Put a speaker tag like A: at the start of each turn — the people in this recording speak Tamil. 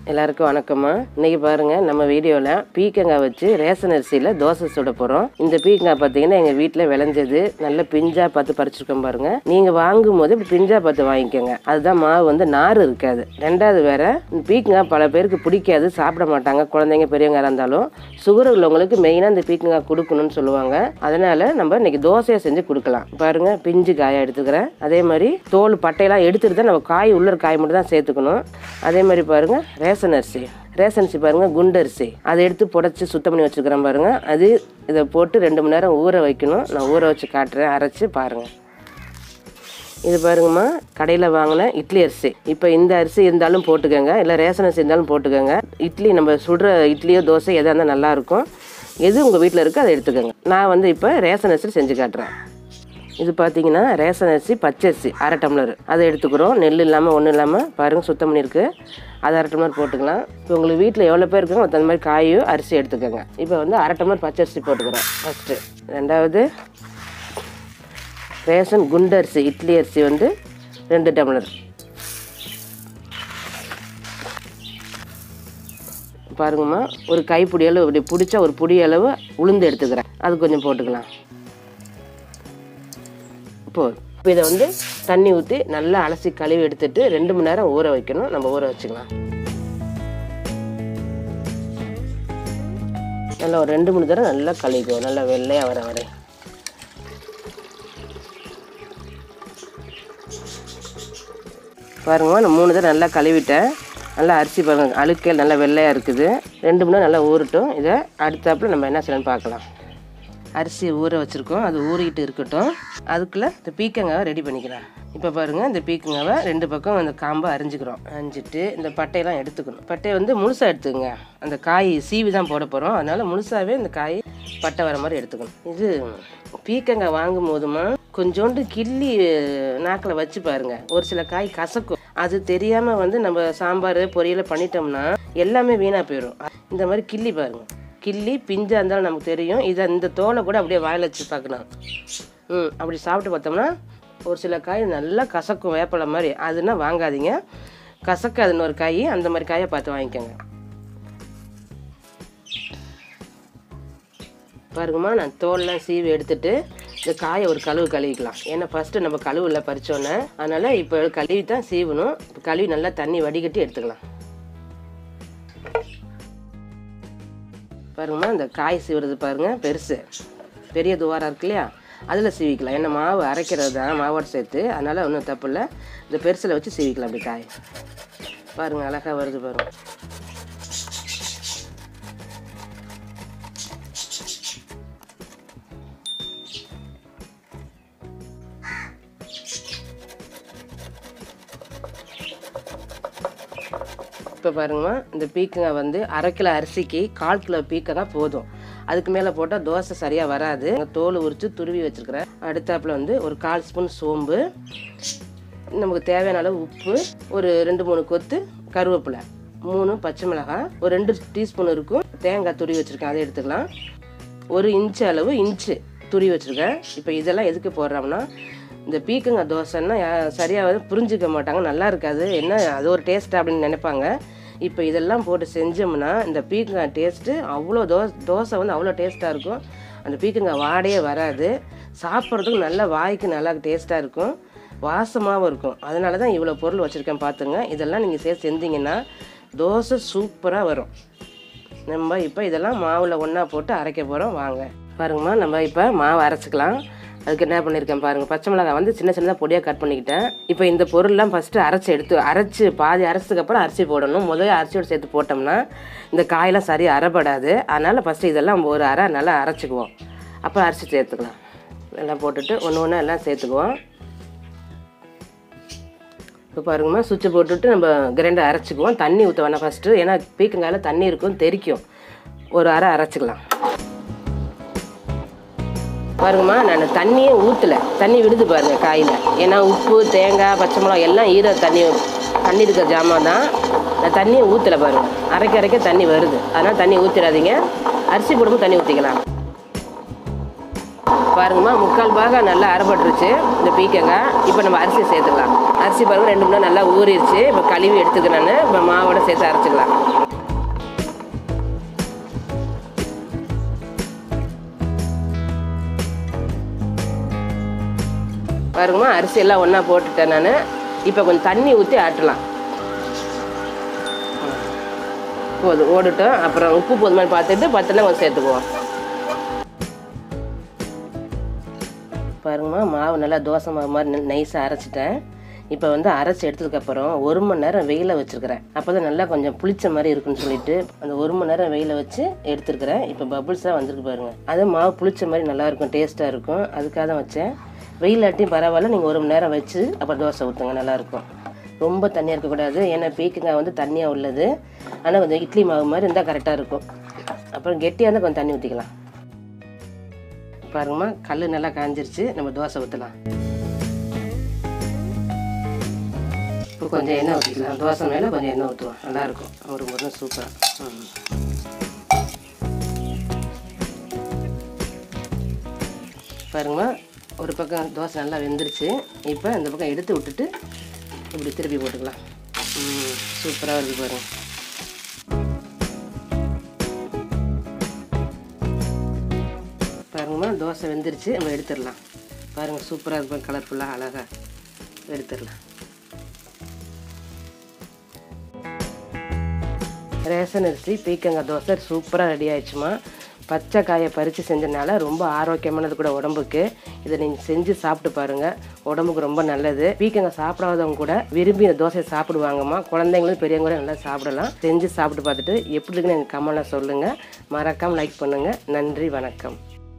A: எல்லாருக்கும் வணக்கம்மா இன்னைக்கு பாருங்க நம்ம வீடியோவில் பீக்கங்காய் வச்சு ரேஷன் அரிசியில் தோசை சுட போகிறோம் இந்த பீக்கங்காய் பார்த்தீங்கன்னா எங்கள் வீட்டில் விளைஞ்சது நல்ல பிஞ்சா பார்த்து பறிச்சிருக்கோம் பாருங்க நீங்கள் வாங்கும் போது இப்படி பிஞ்சா பார்த்து வாங்கிக்கோங்க அதுதான் மாவு வந்து நார் இருக்காது ரெண்டாவது வேற இந்த பீக்கங்காய் பல பேருக்கு பிடிக்காது சாப்பிட மாட்டாங்க குழந்தைங்க பெரியவங்க இருந்தாலும் சுகர் உள்ளவங்களுக்கு மெயினாக இந்த பீக்கங்காய் கொடுக்கணும்னு சொல்லுவாங்க அதனால நம்ம இன்னைக்கு தோசையை செஞ்சு கொடுக்கலாம் பாருங்க பிஞ்சு காயை எடுத்துக்கிறேன் அதே மாதிரி தோல் பட்டையெல்லாம் எடுத்துட்டு தான் நம்ம காய் உள்ள காய் மட்டும் தான் சேர்த்துக்கணும் அதே மாதிரி பாருங்க ரேஷன் அரிசி ரேஷன் அரிசி பாருங்க குண்டரிசி அதை எடுத்து புடச்சி சுத்தம் பண்ணி வச்சுக்கிறேன் பாருங்க அது இதை போட்டு ரெண்டு மணி நேரம் ஊற வைக்கணும் நான் ஊற வச்சு காட்டுறேன் அரைச்சி பாருங்க இது பாருங்கம்மா கடையில் வாங்கின இட்லி அரிசி இப்போ இந்த அரிசி இருந்தாலும் போட்டுக்கோங்க இல்லை ரேஷன் அரிசி இருந்தாலும் போட்டுக்கோங்க இட்லி நம்ம சுடுற இட்லியோ தோசை எதாக இருந்தால் நல்லாயிருக்கும் எது உங்கள் வீட்டில் இருக்கோ அதை எடுத்துக்கோங்க நான் வந்து இப்போ ரேஷன் அரிசி செஞ்சு காட்டுறேன் இது பார்த்தீங்கன்னா ரேஷன் அரிசி பச்சரிசி அரை டம்ளர் அதை எடுத்துக்கிறோம் நெல் இல்லாமல் ஒன்றும் இல்லாமல் பாருங்கள் சுத்தம் பண்ணியிருக்கு அதை அரை டம்ளர் போட்டுக்கலாம் இப்போ உங்களுக்கு வீட்டில் எவ்வளோ பேர் இருக்காங்க அந்த மாதிரி காயோ அரிசி எடுத்துக்கோங்க இப்போ வந்து அரை டம்ளர் பச்சரிசி போட்டுக்கிறோம் ஃபஸ்ட்டு ரெண்டாவது ரேஷன் குண்டு அரிசி இட்லி அரிசி வந்து ரெண்டு டம்ளர் பாருங்கம்மா ஒரு கைப்பிடி அளவு இப்படி பிடிச்சா ஒரு புடி அளவு உளுந்து எடுத்துக்கிறேன் அது கொஞ்சம் போட்டுக்கலாம் போதும் இப்போ இதை வந்து தண்ணி ஊற்றி நல்லா அலசி கழுவி எடுத்துட்டு ரெண்டு மணி நேரம் ஊற வைக்கணும் நம்ம ஊற வச்சுக்கலாம் நல்லா ஒரு ரெண்டு மணி நேரம் நல்லா கழுவிக்குவோம் நல்லா வெள்ளையாக வர வரை பாருங்கம்மா நான் மூணு தடவை நல்லா கழுவிட்டேன் நல்லா அரிசி பாருங்க அழுக்கல் நல்லா வெள்ளையாக இருக்குது ரெண்டு மணி நேரம் நல்லா ஊறட்டும் இதை அடுத்தாப்புல நம்ம என்ன செய்யணும்னு பார்க்கலாம் அரிசி ஊற வச்சுருக்கோம் அது ஊறிக்கிட்டு இருக்கட்டும் அதுக்குள்ளே இந்த பீக்கங்காவை ரெடி பண்ணிக்கலாம் இப்போ பாருங்கள் இந்த பீக்கங்காவை ரெண்டு பக்கம் அந்த காம்பை அரிஞ்சுக்கிறோம் அரிஞ்சிட்டு இந்த பட்டையெல்லாம் எடுத்துக்கணும் பட்டையை வந்து முழுசாக எடுத்துக்கங்க அந்த காய் சீவி தான் போட போகிறோம் அதனால் முழுசாகவே இந்த காய் பட்டை வர மாதிரி எடுத்துக்கணும் இது பீக்கங்காய் வாங்கும் போதுமா கொஞ்சோண்டு கிள்ளி நாக்கில் வச்சு பாருங்க ஒரு சில காய் கசக்கும் அது தெரியாமல் வந்து நம்ம சாம்பார் பொரியலை பண்ணிட்டோம்னா எல்லாமே வீணாக போயிடும் இந்த மாதிரி கிள்ளி பாருங்க கிள்ளி பிஞ்சா இருந்தாலும் நமக்கு தெரியும் இதை இந்த தோலை கூட அப்படியே வாயில் வச்சு பார்க்கணும் ம் அப்படி சாப்பிட்டு பார்த்தோம்னா ஒரு சில காய் நல்லா கசக்கும் வேப்பலை மாதிரி அதுனா வாங்காதீங்க கசக்காதுன்னு ஒரு காய் அந்த மாதிரி காயை பார்த்து வாங்கிக்கோங்க பாருங்கம்மா நான் தோல்லாம் சீவி எடுத்துட்டு இந்த காயை ஒரு கழுவு கழுவிக்கலாம் ஏன்னா ஃபஸ்ட்டு நம்ம கழுவுல பறிச்சோன்னே அதனால் இப்போ கழுவி தான் சீவணும் இப்போ கழுவி நல்லா தண்ணி வடிகட்டி எடுத்துக்கலாம் பாருங்கம்மா இந்த காய் சீவுறது பாருங்க பெருசு பெரிய துவாரம் இருக்கு இல்லையா அதில் சீவிக்கலாம் ஏன்னா மாவு அரைக்கிறது தான் மாவோடு சேர்த்து அதனால் ஒன்றும் தப்பு இல்லை இந்த பெருசில் வச்சு சீவிக்கலாம் அப்படி காய் பாருங்கள் அழகாக வருது பாருங்க இப்போ பாருங்கம்மா இந்த பீக்கங்காய் வந்து அரை கிலோ அரிசிக்கு கால் கிலோ பீக்கங்காய் போதும் அதுக்கு மேலே போட்டால் தோசை சரியாக வராது தோல் உரித்து துருவி வச்சுருக்கிறேன் அடுத்தாப்புல வந்து ஒரு கால் ஸ்பூன் சோம்பு நமக்கு தேவையான அளவு உப்பு ஒரு ரெண்டு மூணு கொத்து கருவேப்பிலை மூணு பச்சை மிளகாய் ஒரு ரெண்டு டீஸ்பூன் இருக்கும் தேங்காய் துருவி வச்சுருக்கேன் அதை எடுத்துக்கலாம் ஒரு இன்ச்சு அளவு இன்ச்சு துருவி வச்சுருக்கேன் இப்போ இதெல்லாம் எதுக்கு போடுறோம்னா இந்த பீக்கங்காய் தோசைன்னா யா- சரியாக வந்து புரிஞ்சுக்க மாட்டாங்க நல்லா இருக்காது என்ன அது ஒரு டேஸ்ட் அப்படின்னு நினைப்பாங்க இப்போ இதெல்லாம் போட்டு செஞ்சோம்னா இந்த பீக்கங்காய் டேஸ்ட்டு அவ்வளோ தோசை தோசை வந்து அவ்வளோ டேஸ்ட்டாக இருக்கும் அந்த பீக்கங்காய் வாடையே வராது சாப்பிட்றதுக்கும் நல்லா வாய்க்கு நல்லா டேஸ்ட்டாக இருக்கும் வாசமாகவும் இருக்கும் அதனால தான் இவ்வளோ பொருள் வச்சுருக்கேன் பார்த்துங்க இதெல்லாம் நீங்கள் சேர்த்து செஞ்சீங்கன்னா தோசை சூப்பராக வரும் நம்ம இப்போ இதெல்லாம் மாவில் ஒன்றா போட்டு அரைக்க போகிறோம் வாங்க பாருங்கம்மா நம்ம இப்போ மாவு அரைச்சிக்கலாம் அதுக்கு என்ன பண்ணியிருக்கேன் பாருங்கள் பச்சை மிளகாய் வந்து சின்ன சின்னதாக பொடியாக கட் பண்ணிக்கிட்டேன் இப்போ இந்த பொருள்லாம் ஃபஸ்ட்டு அரைச்சி எடுத்து அரைச்சி பாதி அரைச்சதுக்கப்புறம் அரிசி போடணும் முதல்ல அரிசியோடு சேர்த்து போட்டோம்னா இந்த காயெல்லாம் சரியாக அரைப்படாது அதனால் ஃபஸ்ட்டு இதெல்லாம் ஒரு அரை நல்லா அரைச்சிக்குவோம் அப்புறம் அரிசி சேர்த்துக்கலாம் எல்லாம் போட்டுட்டு ஒன்று ஒன்று எல்லாம் சேர்த்துக்குவோம் இப்போ பாருங்கம்மா சுவிட்சை போட்டுட்டு நம்ம கிரைண்டர் அரைச்சிக்குவோம் தண்ணி ஊற்ற வேணாம் ஃபஸ்ட்டு ஏன்னா பீக்கங்காயில் தண்ணி இருக்கும் தெறிக்கும் ஒரு அரை அரைச்சிக்கலாம் பாருங்கம்மா நான் தண்ணியே ஊற்றலை தண்ணி விடுது பாருங்க காயில் ஏன்னா உப்பு தேங்காய் பச்சை மிளகா எல்லாம் ஈர தண்ணி தண்ணி இருக்கிற ஜாமான் தான் நான் தண்ணியை ஊற்றலை பாருங்க அரைக்க அரைக்க தண்ணி வருது அதனால் தண்ணி ஊற்றிடாதீங்க அரிசி போடும்போது தண்ணி ஊற்றிக்கலாம் பாருங்கம்மா முக்கால் பாகம் நல்லா அரைப்பட்டுருச்சு இந்த பீக்கங்காய் இப்போ நம்ம அரிசி சேர்த்துக்கலாம் அரிசி பாருங்க ரெண்டு மணி நேரம் நல்லா ஊறிடுச்சு இப்போ கழுவி எடுத்துக்கிறேன் நான் இப்போ மாவோட சேர்த்து அரைச்சிக்கலாம் பாருங்கம்மா அரிசி எல்லாம் ஒன்றா போட்டுட்டேன் நான் இப்போ கொஞ்சம் தண்ணி ஊற்றி ஆட்டலாம் போதும் ஓடட்டும் அப்புறம் உப்பு போதுமான்னு பார்த்துட்டு பத்தெல்லாம் கொஞ்சம் சேர்த்துக்குவோம் பாருங்கம்மா மாவு நல்லா தோசை மாவு மாதிரி நைஸாக அரைச்சிட்டேன் இப்போ வந்து அரைச்சி எடுத்ததுக்கப்புறம் ஒரு மணி நேரம் வெயில வச்சுருக்கிறேன் அப்போ தான் நல்லா கொஞ்சம் புளிச்ச மாதிரி இருக்குன்னு சொல்லிட்டு அந்த ஒரு மணி நேரம் வெயில வச்சு எடுத்துருக்கிறேன் இப்போ பபுள்ஸாக வந்திருக்கு பாருங்க அது மாவு புளிச்ச மாதிரி நல்லா இருக்கும் டேஸ்ட்டாக இருக்கும் அதுக்காக தான் வச்சேன் வெயிலாட்டியும் பரவாயில்ல நீங்கள் ஒரு மணி நேரம் வச்சு அப்புறம் தோசை ஊற்றுங்க நல்லாயிருக்கும் ரொம்ப தண்ணியாக இருக்கக்கூடாது ஏன்னா பீக்கங்காய் வந்து தண்ணியாக உள்ளது ஆனால் கொஞ்சம் இட்லி மாவு மாதிரி இருந்தால் கரெக்டாக இருக்கும் அப்புறம் கெட்டியாக இருந்தால் கொஞ்சம் தண்ணி ஊற்றிக்கலாம் பாருங்கம்மா கல் நல்லா காஞ்சிருச்சு நம்ம தோசை ஊற்றலாம் இப்போ கொஞ்சம் எண்ணெய் ஊற்றிக்கலாம் தோசை மேலே கொஞ்சம் எண்ணெய் ஊற்றுவோம் நல்லாயிருக்கும் ஒரு முறை சூப்பராக ம் பாருங்கம்மா ஒரு பக்கம் தோசை நல்லா வெந்துருச்சு இப்போ இந்த பக்கம் எடுத்து விட்டுட்டு இப்படி திருப்பி போட்டுக்கலாம் ம் சூப்பராக இருக்குது பாருங்க பாருங்கம்மா தோசை வெந்துருச்சு நம்ம எடுத்துடலாம் பாருங்கள் சூப்பராக இருக்கும் கலர்ஃபுல்லாக அழகாக எடுத்துடலாம் ரேஷன் அரிசி பீக்கங்காய் தோசை சூப்பராக ரெடி ஆயிடுச்சுமா பச்சை காயை பறித்து செஞ்சனால ரொம்ப ஆரோக்கியமானது கூட உடம்புக்கு இதை நீங்கள் செஞ்சு சாப்பிட்டு பாருங்கள் உடம்புக்கு ரொம்ப நல்லது பீக்கங்காய் சாப்பிடாதவங்க கூட விரும்பி இந்த தோசையை சாப்பிடுவாங்கம்மா குழந்தைங்களும் பெரியவங்க கூட நல்லா சாப்பிடலாம் செஞ்சு சாப்பிட்டு பார்த்துட்டு எப்படி இருக்குன்னு எனக்கு கமெண்ட்டில் சொல்லுங்கள் மறக்காமல் லைக் பண்ணுங்கள் நன்றி வணக்கம்